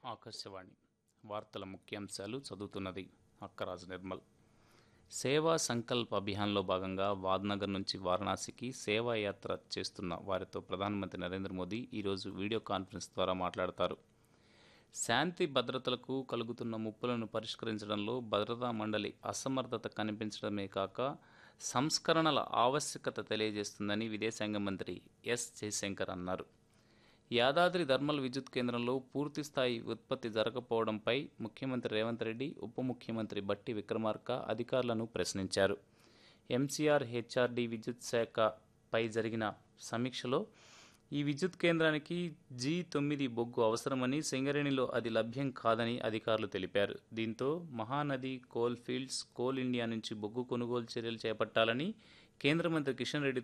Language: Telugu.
ఆకాశవాణి వార్తల ముఖ్యాంశాలు చదువుతున్నది అక్కరాజు నిర్మల్ సేవా సంకల్ప్ అభియాన్లో భాగంగా వాద్నగర్ నుంచి వారణాసికి సేవా యాత్ర చేస్తున్న వారితో ప్రధానమంత్రి నరేంద్ర మోదీ ఈరోజు వీడియో కాన్ఫరెన్స్ ద్వారా మాట్లాడతారు శాంతి భద్రతలకు కలుగుతున్న ముప్పులను పరిష్కరించడంలో భద్రతా మండలి అసమర్థత కనిపించడమే కాక సంస్కరణల ఆవశ్యకత తెలియజేస్తుందని విదేశాంగ మంత్రి ఎస్ జయశంకర్ అన్నారు యాదాద్రి థర్మల్ విద్యుత్ కేంద్రంలో పూర్తి స్థాయి ఉత్పత్తి జరగకపోవడంపై ముఖ్యమంత్రి రేవంత్ రెడ్డి ఉప ముఖ్యమంత్రి బట్టి విక్రమార్క అధికారులను ప్రశ్నించారు ఎంసీఆర్ హెచ్ఆర్డి విద్యుత్ శాఖపై జరిగిన సమీక్షలో ఈ విద్యుత్ కేంద్రానికి జీ తొమ్మిది బొగ్గు అవసరమని సింగరేణిలో అది లభ్యం కాదని అధికారులు తెలిపారు దీంతో Mahanadi coal fields coal India నుంచి బొగ్గు కొనుగోలు చర్యలు చేపట్టాలని కేంద్ర మంత్రి కిషన్ రెడ్డి